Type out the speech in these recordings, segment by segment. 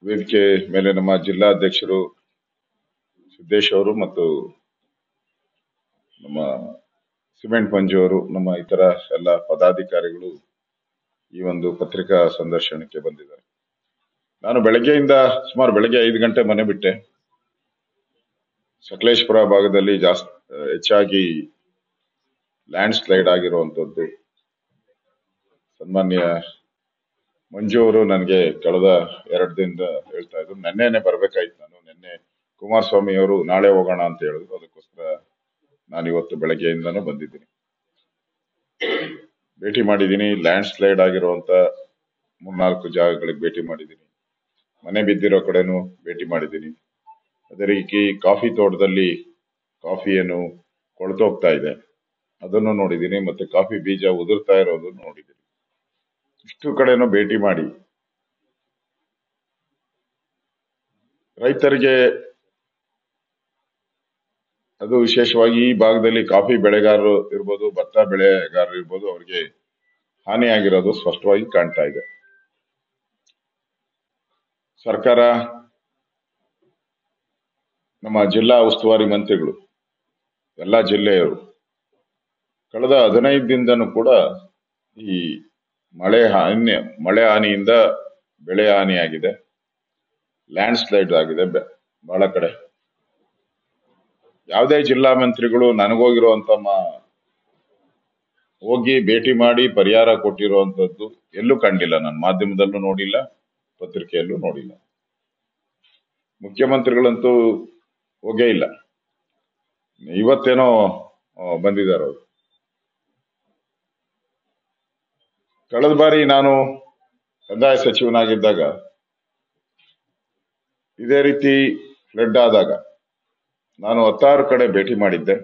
ವೇದಿಕೆ ಮೇಲೆ ನಮ್ಮ ಜಿಲ್ಲಾಧ್ಯಕ್ಷರು ಸಿದ್ದೇಶ್ ಅವರು ಮತ್ತು ನಮ್ಮ ಸಿಮೆಂಟ್ ಮಂಜು ಅವರು ನಮ್ಮ ಇತರ ಎಲ್ಲ ಪದಾಧಿಕಾರಿಗಳು ಈ ಒಂದು ಪತ್ರಿಕಾ ಸಂದರ್ಶನಕ್ಕೆ ಬಂದಿದ್ದಾರೆ ನಾನು ಬೆಳಗ್ಗೆಯಿಂದ ಸುಮಾರು ಬೆಳಗ್ಗೆ ಐದು ಗಂಟೆ ಮನೆ ಬಿಟ್ಟೆ ಸಕಲೇಶ್ಪುರ ಭಾಗದಲ್ಲಿ ಜಾಸ್ತಿ ಹೆಚ್ಚಾಗಿ ಲ್ಯಾಂಡ್ ಸ್ಲೈಡ್ ಆಗಿರುವಂತದ್ದು ಸನ್ಮಾನ್ಯ ಮಂಜು ಅವರು ನನಗೆ ಕಳೆದ ಎರಡು ದಿನದ ಹೇಳ್ತಾ ಇದ್ರು ನೆನ್ನೆನೆ ಬರ್ಬೇಕಾಯ್ತು ನಾನು ನಿನ್ನೆ ಕುಮಾರಸ್ವಾಮಿ ಅವರು ನಾಳೆ ಹೋಗೋಣ ಅಂತ ಹೇಳಿದ್ರು ಅದಕ್ಕೋಸ್ಕರ ನಾನು ಇವತ್ತು ಬೆಳಗ್ಗೆಯಿಂದನೂ ಬಂದಿದ್ದೀನಿ ಭೇಟಿ ಮಾಡಿದ್ದೀನಿ ಲ್ಯಾಂಡ್ ಸ್ಲೈಡ್ ಆಗಿರುವಂತ ಮೂರ್ನಾಲ್ಕು ಜಾಗಗಳಿಗೆ ಭೇಟಿ ಮಾಡಿದ್ದೀನಿ ಮನೆ ಬಿದ್ದಿರೋ ಕಡೆನೂ ಭೇಟಿ ಮಾಡಿದ್ದೀನಿ ಅದೇ ರೀತಿ ಕಾಫಿ ತೋಟದಲ್ಲಿ ಕಾಫಿ ಏನು ಕೊಳ್ತೋಗ್ತಾ ಇದೆ ಅದನ್ನು ನೋಡಿದ್ದೀನಿ ಮತ್ತೆ ಕಾಫಿ ಬೀಜ ಉದುರ್ತಾ ಇರೋದನ್ನು ನೋಡಿದ್ದೀನಿ ಇಷ್ಟು ಕಡೆನೂ ಭೇಟಿ ಮಾಡಿ ರೈತರಿಗೆ ಅದು ವಿಶೇಷವಾಗಿ ಈ ಭಾಗದಲ್ಲಿ ಕಾಫಿ ಬೆಳೆಗಾರರು ಇರ್ಬೋದು ಭತ್ತ ಬೆಳೆಗಾರರು ಇರ್ಬೋದು ಅವರಿಗೆ ಹಾನಿಯಾಗಿರೋದು ಸ್ಪಷ್ಟವಾಗಿ ಕಾಣ್ತಾ ಇದೆ ಸರ್ಕಾರ ನಮ್ಮ ಜಿಲ್ಲಾ ಉಸ್ತುವಾರಿ ಮಂತ್ರಿಗಳು ಎಲ್ಲ ಜಿಲ್ಲೆಯವರು ಕಳೆದ ಹದಿನೈದು ದಿನದೂ ಕೂಡ ಈ ಮಳೆ ಹಾನಿ ಮಳೆ ಹಾನಿಯಿಂದ ಬೆಳೆ ಹಾನಿಯಾಗಿದೆ ಲ್ಯಾಂಡ್ ಸ್ಲೈಡ್ ಆಗಿದೆ ಬೆ- ಬಹಳ ಕಡೆ ಯಾವುದೇ ಜಿಲ್ಲಾ ಮಂತ್ರಿಗಳು ನನಗೋಗಿರುವಂತ ಮ- ಹೋಗಿ ಭೇಟಿ ಮಾಡಿ ಪರಿಹಾರ ಕೊಟ್ಟಿರುವಂತದ್ದು ಎಲ್ಲೂ ಕಂಡಿಲ್ಲ ನಾನು ಮಾಧ್ಯಮದಲ್ಲೂ ನೋಡಿಲ್ಲ ಪತ್ರಿಕೆಯಲ್ಲೂ ನೋಡಿಲ್ಲ ಮುಖ್ಯಮಂತ್ರಿಗಳಂತೂ ಹೋಗೇ ಇಲ್ಲ ಇವತ್ತೇನೋ ಆ, ಬಂದಿದ್ದಾರೆ ಅವರು ಕಳೆದ ಬಾರಿ ನಾನು ಕಂದಾಯ ಸಚಿವನಾಗಿದ್ದಾಗ ಇದೇ ರೀತಿ ಫ್ಲಡ್ ಆದಾಗ ನಾನು ಹತ್ತಾರು ಕಡೆ ಭೇಟಿ ಮಾಡಿದ್ದೆ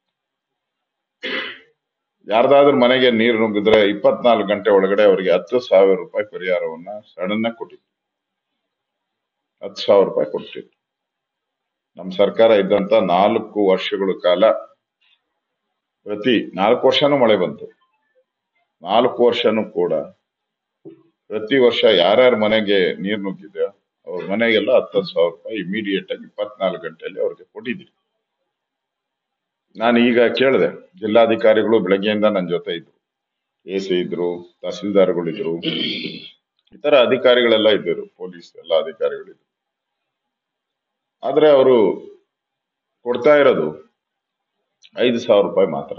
ಯಾರ್ದಾದ್ರೂ ಮನೆಗೆ ನೀರು ನುಗ್ಗಿದ್ರೆ ಇಪ್ಪತ್ನಾಲ್ಕು ಗಂಟೆ ಒಳಗಡೆ ಅವರಿಗೆ ಹತ್ತು ಸಾವಿರ ರೂಪಾಯಿ ಪರಿಹಾರವನ್ನ ಸಡನ್ ಕೊಟ್ಟಿತ್ತು ಹತ್ತು ಸಾವಿರ ರೂಪಾಯಿ ಕೊಟ್ಟಿತ್ತು ನಮ್ಮ ಸರ್ಕಾರ ಇದ್ದಂತ ನಾಲ್ಕು ವರ್ಷಗಳ ಕಾಲ ಪ್ರತಿ ನಾಲ್ಕು ವರ್ಷನೂ ಮಳೆ ಬಂತು ನಾಲ್ಕು ವರ್ಷನೂ ಕೂಡ ಪ್ರತಿ ವರ್ಷ ಯಾರ್ಯಾರ ಮನೆಗೆ ನೀರು ನುಗ್ಗಿದೆ ಅವ್ರ ಮನೆಗೆಲ್ಲ ಹತ್ತು ಸಾವಿರ ರೂಪಾಯಿ ಇಮಿಡಿಯೇಟ್ ಆಗಿ ಇಪ್ಪತ್ನಾಲ್ಕು ಗಂಟೆಯಲ್ಲಿ ಅವ್ರಿಗೆ ಕೊಟ್ಟಿದ್ದೀರಿ ನಾನು ಈಗ ಕೇಳಿದೆ ಜಿಲ್ಲಾಧಿಕಾರಿಗಳು ಬೆಳಗ್ಗೆಯಿಂದ ನನ್ನ ಜೊತೆ ಇದ್ರು ಎ ಸಿ ಇದ್ರು ತಹಸೀಲ್ದಾರ್ಗಳು ಇದ್ರು ಇತರ ಅಧಿಕಾರಿಗಳೆಲ್ಲ ಇದ್ದರು ಪೊಲೀಸ್ ಎಲ್ಲ ಅಧಿಕಾರಿಗಳು ಇದ್ರು ಆದ್ರೆ ಅವರು ಕೊಡ್ತಾ ಇರೋದು ಐದು ಸಾವಿರ ರೂಪಾಯಿ ಮಾತ್ರ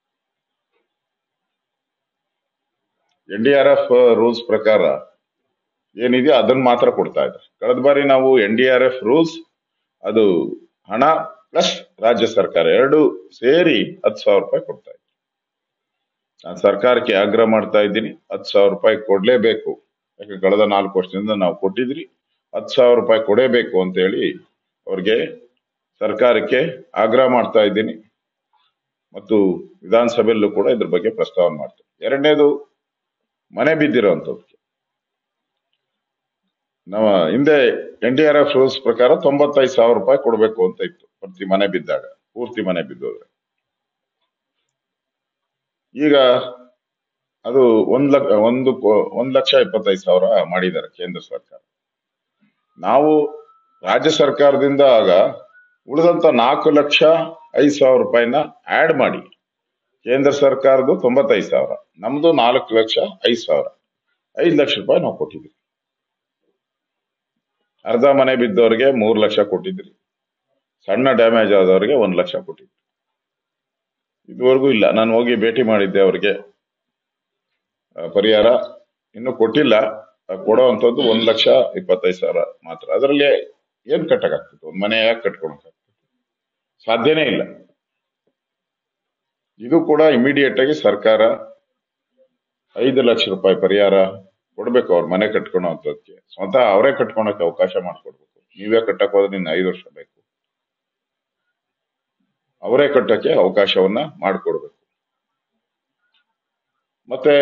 N D R F rules ಪ್ರಕಾರ ಏನಿದೆಯೋ ಅದನ್ನ ಮಾತ್ರ ಕೊಡ್ತಾ ಇದ್ದಾರೆ ಕಳೆದ ಬಾರಿ ನಾವು N D R F rules ಅದು ಹಣ ಪ್ಲಸ್ ರಾಜ್ಯ ಸರ್ಕಾರ ಎರಡು ಸೇರಿ ಹತ್ತು ಸಾವಿರ ರೂಪಾಯಿ ಕೊಡ್ತಾ ಇದ್ದಾರೆ ನಾನು ಸರ್ಕಾರಕ್ಕೆ ಆಗ್ರಹ ಮಾಡ್ತಾ ಇದ್ದೀನಿ ಹತ್ತು ಸಾವಿರ ರೂಪಾಯಿ ಕೊಡ್ಲೇಬೇಕು ಯಾಕೆ ಕಳೆದ ನಾಲ್ಕು ವರ್ಷದಿಂದ ನಾವು ಕೊಟ್ಟಿದ್ರಿ ಹತ್ತು ಸಾವಿರ ರೂಪಾಯಿ ಕೊಡೇಬೇಕು ಅಂತ ಹೇಳಿ ಅವ್ರಿಗೆ ಸರ್ಕಾರಕ್ಕೆ ಆಗ್ರಹ ಮಾಡ್ತಾ ಇದ್ದೀನಿ ಮತ್ತು ವಿಧಾನಸಭೆಯಲ್ಲೂ ಕೂಡ ಇದ್ರ ಬಗ್ಗೆ ಪ್ರಸ್ತಾವನೆ ಮಾಡ್ತೀನಿ ಎರಡನೇದು ಮನೆ ಬಿದ್ದಿರೋಂಥದ್ದು ನಮ್ಮ ಹಿಂದೆ N D R F rules ಪ್ರಕಾರ ತೊಂಬತ್ತೈದು ಸಾವಿರ ರೂಪಾಯಿ ಕೊಡಬೇಕು ಅಂತ ಇತ್ತು ಪ್ರತಿ ಮನೆ ಬಿದ್ದಾಗ ಪೂರ್ತಿ ಮನೆ ಬಿದ್ದೋದ್ರೆ ಈಗ ಅದು ಒಂದ್ ಲಕ್ಷ ಒಂದು ಕೋ- ಒಂದ್ ಲಕ್ಷ ಇಪ್ಪತ್ತೈದು ಸಾವಿರ ಮಾಡಿದ್ದಾರೆ ಕೇಂದ್ರ ಸರ್ಕಾರ ನಾವು ರಾಜ್ಯ ಸರ್ಕಾರದಿಂದ ಆಗ ಉಳಿದಂತ ನಾಲ್ಕು ಲಕ್ಷ ಐದು ಸಾವಿರ ರೂಪಾಯಿನ ಆಡ್ ಮಾಡಿ ಕೇಂದ್ರ ಸರ್ಕಾರದ್ದು ತೊಂಬತ್ತೈದು ಸಾವಿರ ನಮ್ದು ನಾಲ್ಕು ಲಕ್ಷ ಐದು ಸಾವಿರ ಐದು ಲಕ್ಷ ರೂಪಾಯಿ ನಾವು ಕೊಟ್ಟಿದ್ವಿ ಅರ್ಧ ಮನೆ ಬಿದ್ದವರಿಗೆ ಮೂರು ಲಕ್ಷ ಕೊಟ್ಟಿದ್ರಿ ಸಣ್ಣ ಡ್ಯಾಮೇಜ್ ಆದವರಿಗೆ ಒಂದ್ ಲಕ್ಷ ಕೊಟ್ಟಿದ್ರಿ ಇದುವರೆಗೂ ಇಲ್ಲ ನಾನು ಹೋಗಿ ಭೇಟಿ ಮಾಡಿದ್ದೆ ಅವರಿಗೆ ಪರಿಹಾರ ಇನ್ನು ಕೊಟ್ಟಿಲ್ಲ ಆ ಕೊಡೋವಂಥದ್ದು ಒಂದ್ ಲಕ್ಷ ಇಪ್ಪತ್ತೈದು ಸಾವಿರ ಮಾತ್ರ ಅದರಲ್ಲಿ ಏನ್ ಕಟ್ಟಕ್ಕಾಗ್ತದೆ ಒಂದ್ ಮನೆ ಯಾಕೆ ಕಟ್ಕೊಳಕ್ಕಾಗ್ತದೆ ಸಾಧ್ಯನೇ ಇಲ್ಲ ಇದು ಕೂಡ ಇಮಿಡಿಯೇಟ್ ಆಗಿ ಸರ್ಕಾರ ಐದು ಲಕ್ಷ ರೂಪಾಯಿ ಪರಿಹಾರ ಕೊಡ್ಬೇಕು ಅವ್ರ ಮನೆ ಕಟ್ಕೊಳೋಂಥದ್ದಕ್ಕೆ ಸ್ವತಃ ಅವರೇ ಕಟ್ಕೊಳಕ್ಕೆ ಅವಕಾಶ ಮಾಡ್ಕೊಡ್ಬೇಕು ನೀವೇ ಕಟ್ಟಕ್ ಹೋದ್ರೆ ಇನ್ನು ಐದು ವರ್ಷ ಬೇಕು ಅವರೇ ಕಟ್ಟಕ್ಕೆ ಅವಕಾಶವನ್ನ ಮಾಡಿಕೊಡ್ಬೇಕು ಮತ್ತೆ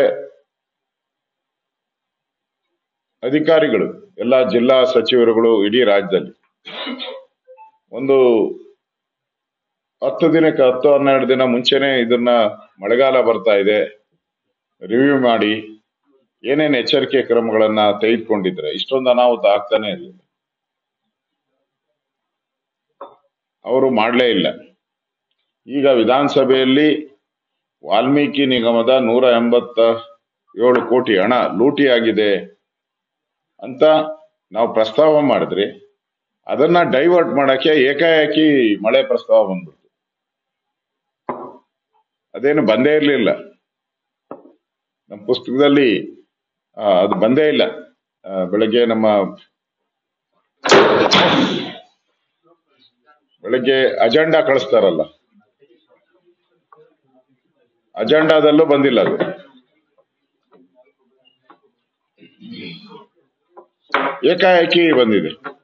ಅಧಿಕಾರಿಗಳು ಎಲ್ಲ ಜಿಲ್ಲಾ ಸಚಿವರುಗಳು ಇಡೀ ರಾಜ್ಯದಲ್ಲಿ ಒಂದು ಹತ್ತು ದಿನಕ್ಕೆ ಹತ್ತು ಹನ್ನೆರಡು ದಿನ ಮುಂಚೆನೆ ಇದನ್ನ ಮಳೆಗಾಲ ಬರ್ತಾ ಇದೆ ರಿವ್ಯೂ ಮಾಡಿ ಏನೇನ್ ಎಚ್ಚರಿಕೆ ಕ್ರಮಗಳನ್ನ ತೆಗೆದುಕೊಂಡಿದ್ರೆ ಇಷ್ಟೊಂದು ಅನಾಹುತ ಆಗ್ತಾನೆ ಇರಲಿಲ್ಲ ಅವರು ಮಾಡಲೇ ಇಲ್ಲ ಈಗ ವಿಧಾನಸಭೆಯಲ್ಲಿ ವಾಲ್ಮೀಕಿ ನಿಗಮದ ನೂರ ಎಂಬತ್ತ ಏಳು ಕೋಟಿ ಹಣ ಲೂಟಿಯಾಗಿದೆ ಅಂತ ನಾವು ಪ್ರಸ್ತಾವ ಮಾಡಿದ್ರಿ ಅದನ್ನ ಡೈವರ್ಟ್ ಮಾಡಕ್ಕೆ ಏಕಾಏಕಿ ಮಳೆ ಪ್ರಸ್ತಾವ ಬಂದ್ಬಿಡ್ತು ಅದೇನು ಬಂದೇ ಇರಲಿಲ್ಲ ನಮ್ಮ ಪುಸ್ತಕದಲ್ಲಿ ಆ, ಅದು ಬಂದೇ ಇಲ್ಲ ಆ, ಬೆಳಗ್ಗೆ ನಮ್ಮ ಬೆಳಗ್ಗೆ ಅಜೆಂಡಾ ಕಳಿಸ್ತಾರಲ್ಲ ಅಜೆಂಡಾದಲ್ಲೂ ಬಂದಿಲ್ಲ ಅದು ಏಕಾಏಕಿ ಬಂದಿದೆ